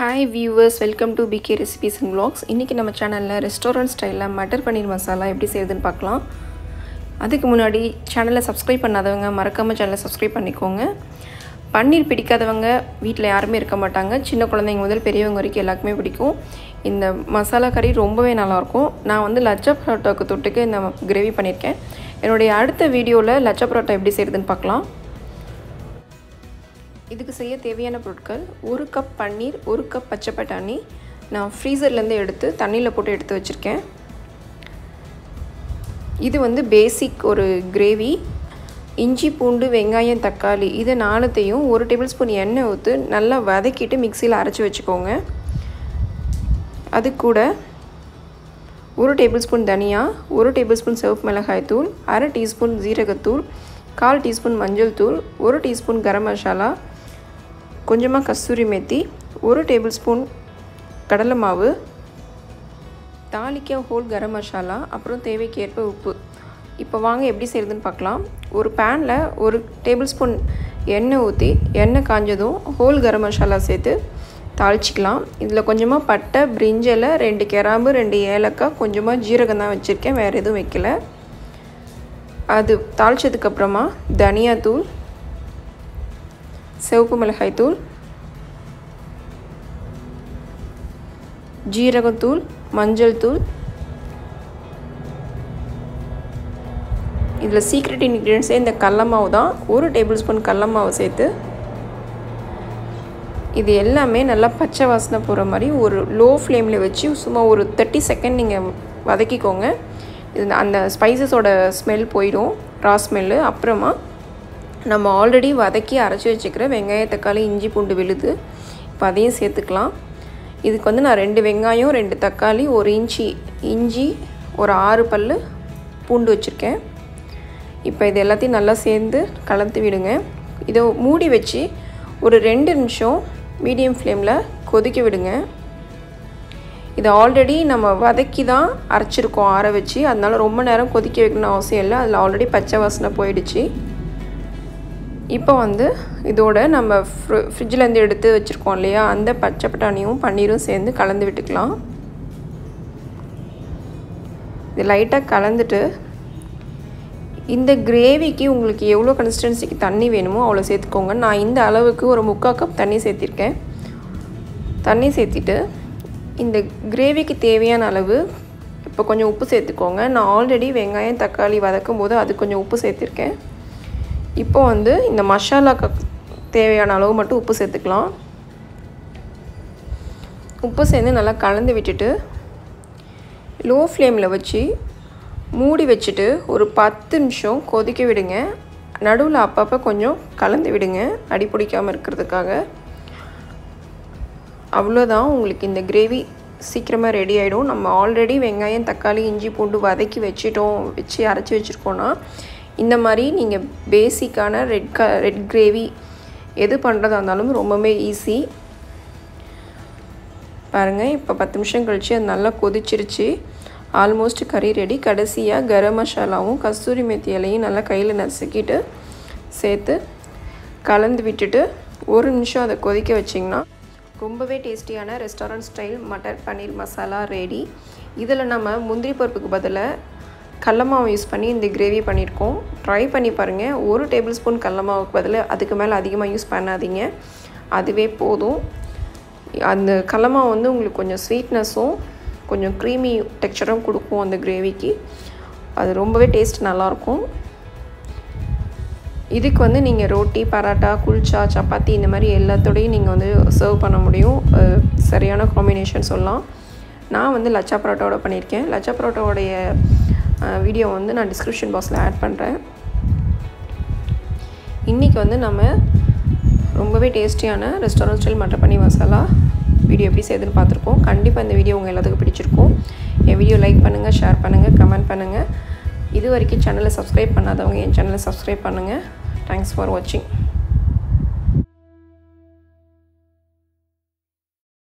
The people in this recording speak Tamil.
hi viewers welcome to PK recipes and vlogs இன்றைக்கி நம்ம சேனலில் ரெஸ்டாரண்ட் ஸ்டைலில் மட்டர் பன்னீர் மசாலா எப்படி செய்யுதுன்னு பார்க்கலாம் அதுக்கு முன்னாடி சேனலை சப்ஸ்கிரைப் பண்ணாதவங்க மறக்காமல் சேனலை சப்ஸ்கிரைப் பண்ணிக்கோங்க பன்னீர் பிடிக்காதவங்க வீட்டில் யாருமே இருக்க மாட்டாங்க சின்ன குழந்தைங்க முதல் பெரியவங்க வரைக்கும் எல்லாருக்குமே பிடிக்கும் இந்த மசாலா கறி ரொம்பவே நல்லாயிருக்கும் நான் வந்து லச்சா பரோட்டாவுக்கு தொட்டுக்கு இந்த கிரேவி பண்ணியிருக்கேன் என்னுடைய அடுத்த வீடியோவில் லச்சா பரோட்டா எப்படி செய்யுதுன்னு பார்க்கலாம் இதுக்கு செய்ய தேவையான பொருட்கள் ஒரு கப் பன்னீர் ஒரு கப் பச்சை பட்டாணி நான் ஃப்ரீசர்லேருந்து எடுத்து தண்ணியில் போட்டு எடுத்து வச்சுருக்கேன் இது வந்து பேசிக் ஒரு கிரேவி இஞ்சி பூண்டு வெங்காயம் தக்காளி இது நாலுத்தையும் ஒரு டேபிள் ஸ்பூன் எண்ணெய் ஊற்று நல்லா வதக்கிட்டு மிக்சியில் அரைச்சி வச்சுக்கோங்க அது கூட ஒரு டேபிள் ஸ்பூன் தனியா ஒரு டேபிள் ஸ்பூன் சிவப்பு மிளகாய் தூள் அரை டீஸ்பூன் ஜீரகத்தூள் கால் டீஸ்பூன் மஞ்சள் தூள் ஒரு டீஸ்பூன் கரம் மசாலா கொஞ்சமாக கஸ்தூரி மேத்தி ஒரு டேபிள் ஸ்பூன் கடலை மாவு தாளிக்க ஹோல் கரம் மசாலா அப்புறம் தேவைக்கேற்ப உப்பு இப்போ வாங்க எப்படி செய்கிறதுன்னு பார்க்கலாம் ஒரு பேனில் ஒரு டேபிள் ஸ்பூன் எண்ணெய் ஊற்றி எண்ணெய் காஞ்சதும் ஹோல் கரம் மசாலா சேர்த்து தாளிச்சிக்கலாம் இதில் கொஞ்சமாக பட்டை பிரிஞ்சலை ரெண்டு கிராம்பு ரெண்டு ஏலக்காய் கொஞ்சமாக ஜீரகம் தான் வச்சுருக்கேன் வேறு எதுவும் வைக்கல அது தாளித்ததுக்கப்புறமா தனியாத்தூள் சிவப்பு மிளகாய் தூள் ஜீரகத்தூள் மஞ்சள் தூள் இதில் சீக்ரெட் இன்க்ரீடியன்ஸே இந்த கடல மாவு தான் ஒரு டேபிள் ஸ்பூன் கடல மாவு சேர்த்து இது எல்லாமே நல்லா பச்சை வாசனை போகிற மாதிரி ஒரு லோ ஃப்ளேமில் வச்சு சும்மா ஒரு தேர்ட்டி செகண்ட் நீங்கள் வதக்கிக்கோங்க இது அந்த ஸ்பைசஸோட ஸ்மெல் போயிடும் ரா ஸ்மெல்லு அப்புறமா நம்ம ஆல்ரெடி வதக்கி அரைச்சி வச்சுக்கிற வெங்காய தக்காளி இஞ்சி பூண்டு விழுது இப்போ அதையும் சேர்த்துக்கலாம் இதுக்கு வந்து நான் ரெண்டு வெங்காயம் ரெண்டு தக்காளி ஒரு இஞ்சி இஞ்சி ஒரு ஆறு பல் பூண்டு வச்சுருக்கேன் இப்போ இது எல்லாத்தையும் நல்லா சேர்ந்து கலந்து விடுங்க இதை மூடி வச்சு ஒரு ரெண்டு நிமிஷம் மீடியம் ஃப்ளேமில் கொதிக்க விடுங்க இதை ஆல்ரெடி நம்ம வதக்கி தான் அரைச்சிருக்கோம் ஆற வச்சு அதனால ரொம்ப நேரம் கொதிக்க வைக்கணும்னு அவசியம் இல்லை அதில் ஆல்ரெடி பச்சை வாசனை போயிடுச்சு இப்போ வந்து இதோட நம்ம ஃப்ரி ஃப்ரிட்ஜிலேருந்து எடுத்து வச்சுருக்கோம் இல்லையா அந்த பச்சை பட்டாணியும் பன்னீரும் சேர்ந்து கலந்து விட்டுக்கலாம் இது லைட்டாக கலந்துட்டு இந்த கிரேவிக்கு உங்களுக்கு எவ்வளோ கன்சிஸ்டன்சிக்கு தண்ணி வேணுமோ அவ்வளோ சேர்த்துக்கோங்க நான் இந்த அளவுக்கு ஒரு முக்கால் கப் தண்ணி சேர்த்திருக்கேன் தண்ணி சேர்த்திட்டு இந்த கிரேவிக்கு தேவையான அளவு இப்போ கொஞ்சம் உப்பு சேர்த்துக்கோங்க நான் ஆல்ரெடி வெங்காயம் தக்காளி வதக்கும் போது அது கொஞ்சம் உப்பு சேர்த்துருக்கேன் இப்போ வந்து இந்த மசாலாக்கு தேவையான அளவு மட்டும் உப்பு சேர்த்துக்கலாம் உப்பு சேர்ந்து நல்லா கலந்து விட்டுட்டு லோ ஃப்ளேமில் வச்சு மூடி வச்சுட்டு ஒரு பத்து நிமிஷம் கொதிக்க விடுங்க நடுவில் அப்பப்போ கொஞ்சம் கலந்து விடுங்க அடி பிடிக்காமல் இருக்கிறதுக்காக அவ்வளோதான் உங்களுக்கு இந்த கிரேவி சீக்கிரமாக ரெடி ஆகிடும் நம்ம ஆல்ரெடி வெங்காயம் தக்காளி இஞ்சி பூண்டு வதக்கி வச்சிட்டோம் வச்சு அரைச்சி வச்சுருக்கோன்னா இந்த மாதிரி நீங்கள் பேசிக்கான ரெட் க ரெட் கிரேவி எது பண்ணுறதா இருந்தாலும் ரொம்பவே ஈஸி பாருங்கள் இப்போ பத்து நிமிஷம் கழித்து அது நல்லா கொதிச்சிருச்சு ஆல்மோஸ்ட் கறி ரெடி கடைசியாக கரம் மசாலாவும் கஸ்தூரி மெத்தி இலையும் நல்லா கையில் நசுக்கிட்டு சேர்த்து கலந்து விட்டுட்டு ஒரு நிமிஷம் அதை கொதிக்க வச்சிங்கன்னா ரொம்பவே டேஸ்டியான restaurant style matar paneer masala ready இதில் நம்ம முந்திரி பருப்புக்கு பதிலாக கடலமாவு யூஸ் பண்ணி இந்த கிரேவி பண்ணியிருக்கோம் ட்ரை பண்ணி பாருங்கள் ஒரு டேபிள் ஸ்பூன் கடலமாவுக்கு பதில் அதுக்கு மேலே அதிகமாக யூஸ் பண்ணாதீங்க அதுவே போதும் அந்த கடலமாவு வந்து உங்களுக்கு கொஞ்சம் ஸ்வீட்னஸும் கொஞ்சம் க்ரீமி டெக்ஸ்சரும் கொடுக்கும் அந்த கிரேவிக்கு அது ரொம்பவே டேஸ்ட் நல்லாயிருக்கும் இதுக்கு வந்து நீங்கள் ரோட்டி பரோட்டா குல்ச்சா சப்பாத்தி இந்த மாதிரி எல்லாத்தோடையும் நீங்கள் வந்து சர்வ் பண்ண முடியும் சரியான காம்பினேஷன் சொல்லலாம் நான் வந்து லச்சா பரோட்டாவோட பண்ணியிருக்கேன் லச்சா பரோட்டாவோடைய வீடியோ வந்து நான் டிஸ்கிரிப்ஷன் பாக்ஸில் ஆட் பண்ணுறேன் இன்றைக்கி வந்து நம்ம ரொம்பவே டேஸ்டியான restaurant style matar paneer masala video எப்படி செய்யுதுன்னு பார்த்துருக்கோம் கண்டிப்பாக இந்த வீடியோ உங்கள் எல்லாத்துக்கும் பிடிச்சிருக்கும் என் வீடியோ லைக் பண்ணுங்கள் ஷேர் பண்ணுங்கள் கமெண்ட் பண்ணுங்கள் இது வரைக்கும் சேனலை சப்ஸ்கிரைப் பண்ணாதவங்க என் சேனலை சப்ஸ்கிரைப் பண்ணுங்கள் தேங்க்ஸ் ஃபார் வாட்சிங்